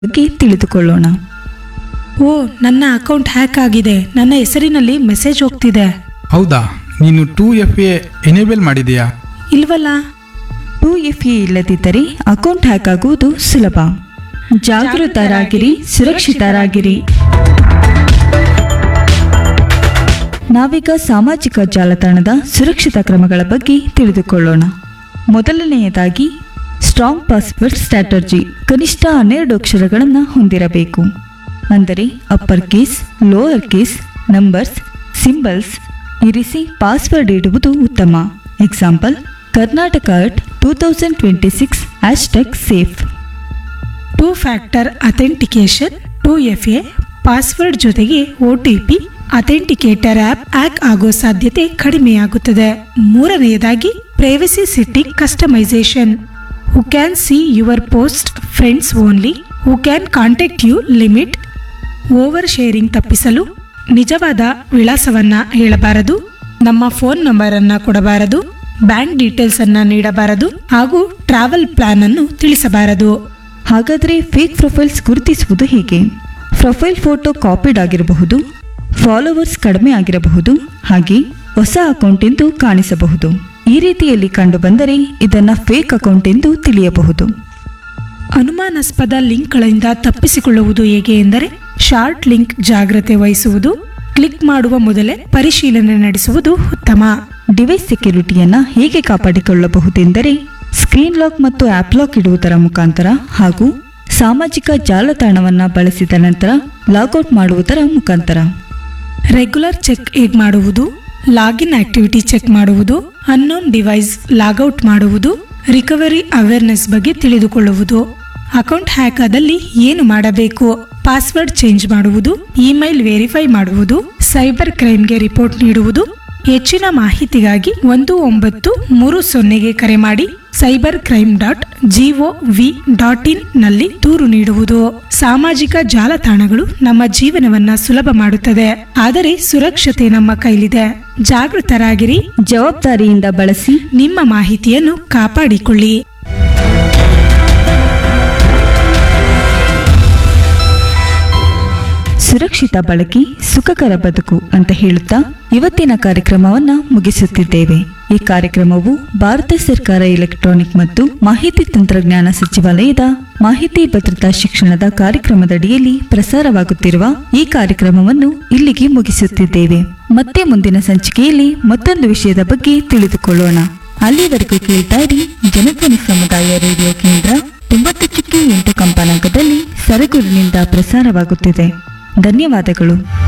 ಬಗ್ಗೆ ತಿಳಿದುಕೊಳ್ಳೋಣ ಓ ನನ್ನ ಅಕೌಂಟ್ ಹ್ಯಾಕ್ ಆಗಿದೆ ನನ್ನ ಹೆಸರಿನಲ್ಲಿ ಮೆಸೇಜ್ ಹೋಗ್ತಿದೆ ಹೌದಾ ನೀನು ಟೂ ಎಫ್ ಎ ಎನೇಬಲ್ ಮಾಡಿದೆಯಾ ಇಲ್ವಲ್ಲ ಟೂ ಎಫ್ ಎ ಇಲ್ಲದಿದ್ದರೆ ಅಕೌಂಟ್ ಹ್ಯಾಕ್ ಆಗುವುದು ಸುಲಭ ಜಾಗೃತರಾಗಿರಿ ಸುರಕ್ಷಿತರಾಗಿರಿ ನಾವೀಗ ಸಾಮಾಜಿಕ ಜಾಲತಾಣದ ಸುರಕ್ಷಿತ ಕ್ರಮಗಳ ಬಗ್ಗೆ ತಿಳಿದುಕೊಳ್ಳೋಣ ಮೊದಲನೆಯದಾಗಿ ಸ್ಟ್ರಾಂಗ್ ಪಾಸ್ವರ್ಡ್ ಸ್ಟ್ರಾಟರ್ಜಿ ಕನಿಷ್ಠ ಹನ್ನೆರಡು ಅಕ್ಷರಗಳನ್ನು ಹೊಂದಿರಬೇಕು ಅಂದರೆ upper case lower case numbers symbols ಇರಿಸಿ ಪಾಸ್ವರ್ಡ್ ಇಡುವುದು ಉತ್ತಮ example Karnataka at two thousand twenty six hashtag safe two factor authentication two F A password ಜೊತೆಗೆ O T P authenticator app hack ಆಗೋ ಸಾಧ್ಯತೆ ಕಡಿಮೆಯಾಗುತ್ತದೆ ಮೂರನೆಯದಾಗಿ privacy setting customisation who can see your post friends only who can contact you limit over sharing ತಪ್ಪಿಸಲು ನಿಜವಾದ ವಿಳಾಸವನ್ನ ಹೇಳಬಾರದು ನಮ್ಮ phone number ಅನ್ನ ಕೊಡಬಾರದು ಬ್ಯಾಂಕ್ ಡೀಟೇಲ್ಸ್ ಅನ್ನ ನೀಡಬಾರದು ಹಾಗೂ ಟ್ರಾವೆಲ್ ಪ್ಲಾನ್ ಅನ್ನು ತಿಳಿಸಬಾರದು ಹಾಗಾದರೆ ಫೇಕ್ ಪ್ರೊಫೈಲ್ಸ್ ಗುರುತಿಸುವುದು ಹೇಗೆ ಪ್ರೊಫೈಲ್ ಫೋಟೋ ಕಾಪಿಡ್ ಆಗಿರಬಹುದು ಫಾಲೋವರ್ಸ್ ಕಡಿಮೆ ಆಗಿರಬಹುದು ಹಾಗೆ ಹೊಸ ಅಕೌಂಟ್ ಎಂದು ಕಾಣಿಸಬಹುದು ಈ ರೀತಿಯಲ್ಲಿ ಕಂಡುಬಂದರೆ ಇದನ್ನು ಫೇಕ್ ಅಕೌಂಟ್ ಎಂದು ತಿಳಿಯಬಹುದು ಅನುಮಾನಾಸ್ಪದ ಲಿಂಕ್ಗಳಿಂದ ತಪ್ಪಿಸಿಕೊಳ್ಳುವುದು ಹೇಗೆ ಎಂದರೆ ಶಾರ್ಟ್ ಲಿಂಕ್ ಜಾಗ್ರತೆ ವಹಿಸುವುದು ಕ್ಲಿಕ್ ಮಾಡುವ ಮೊದಲೇ ಪರಿಶೀಲನೆ ನಡೆಸುವುದು ಉತ್ತಮ ಡಿವೈಸ್ ಸೆಕ್ಯುರಿಟಿಯನ್ನು ಹೇಗೆ ಕಾಪಾಡಿಕೊಳ್ಳಬಹುದೆಂದರೆ ಸ್ಕ್ರೀನ್ ಲಾಕ್ ಮತ್ತು ಆ್ಯಪ್ ಲಾಕ್ ಇಡುವುದರ ಮುಖಾಂತರ ಹಾಗೂ ಸಾಮಾಜಿಕ ಜಾಲತಾಣವನ್ನು ಬಳಸಿದ ನಂತರ ಲಾಗೌಟ್ ಮಾಡುವುದರ ಮುಖಾಂತರ ರೆಗ್ಯುಲರ್ ಚೆಕ್ ಹೇಗೆ ಮಾಡುವುದು ಲಾಗಿನ್ ಆಕ್ಟಿವಿಟಿ ಚೆಕ್ ಮಾಡುವುದು ಅನ್ನೋನ್ ಡಿವೈಸ್ ಲಾಗೌಟ್ ಮಾಡುವುದು ರಿಕವರಿ ಅವೇರ್ನೆಸ್ ಬಗ್ಗೆ ತಿಳಿದುಕೊಳ್ಳುವುದು ಅಕೌಂಟ್ ಹ್ಯಾಕ್ ಆದಲ್ಲಿ ಏನು ಮಾಡಬೇಕು ಪಾಸ್ವರ್ಡ್ ಚೇಂಜ್ ಮಾಡುವುದು ಇಮೇಲ್ ವೆರಿಫೈ ಮಾಡುವುದು ಸೈಬರ್ ಕ್ರೈಮ್ಗೆ ರಿಪೋರ್ಟ್ ನೀಡುವುದು ಹೆಚ್ಚಿನ ಮಾಹಿತಿಗಾಗಿ ಒಂದು ಒಂಬತ್ತು ಮೂರು ಸೊನ್ನೆಗೆ ಕರೆ ಮಾಡಿ cyber crime dot G O V dot in ನಲ್ಲಿ ದೂರು ನೀಡುವುದು ಸಾಮಾಜಿಕ ಜಾಲತಾಣಗಳು ನಮ್ಮ ಜೀವನವನ್ನ ಸುಲಭ ಮಾಡುತ್ತದೆ ಆದರೆ ಸುರಕ್ಷತೆ ನಮ್ಮ ಕೈಲಿದೆ ಜಾಗೃತರಾಗಿರಿ ಜವಾಬ್ದಾರಿಯಿಂದ ಬಳಸಿ ನಿಮ್ಮ ಮಾಹಿತಿಯನ್ನು ಕಾಪಾಡಿಕೊಳ್ಳಿ ಸುರಕ್ಷಿತ ಬಳಕೆ ಸುಖಕರ ಬದುಕು ಅಂತ ಹೇಳುತ್ತಾ ಇವತ್ತಿನ ಕಾರ್ಯಕ್ರಮವನ್ನ ಮುಗಿಸುತ್ತಿದ್ದೇವೆ ಈ ಕಾರ್ಯಕ್ರಮವು ಭಾರತ ಸರ್ಕಾರ ಎಲೆಕ್ಟ್ರಾನಿಕ್ ಮತ್ತು ಮಾಹಿತಿ ತಂತ್ರಜ್ಞಾನ ಸಚಿವಾಲಯದ ಮಾಹಿತಿ ಭದ್ರತಾ ಶಿಕ್ಷಣದ ಕಾರ್ಯಕ್ರಮದಡಿಯಲ್ಲಿ ಪ್ರಸಾರವಾಗುತ್ತಿರುವ ಈ ಕಾರ್ಯಕ್ರಮವನ್ನು ಇಲ್ಲಿಗೆ ಮುಗಿಸುತ್ತಿದ್ದೇವೆ ಮತ್ತೆ ಮುಂದಿನ ಸಂಚಿಕೆಯಲ್ಲಿ ಮತ್ತೊಂದು ವಿಷಯದ ಬಗ್ಗೆ ತಿಳಿದುಕೊಳ್ಳೋಣ ಅಲ್ಲಿವರೆಗೂ ಕೇಳ್ತಾ ಇರಿ ಜನಧ್ವನಿ ಸಮುದಾಯ ರೇಡಿಯೋ ಕೇಂದ್ರ ತೊಂಬತ್ತು ಚುಕ್ಕಿ ಎಂಟು ಕಂಪನಾಂಕದಲ್ಲಿ ಸರಗೂರಿನಿಂದ ಪ್ರಸಾರವಾಗುತ್ತಿದೆ ಧನ್ಯವಾದಗಳು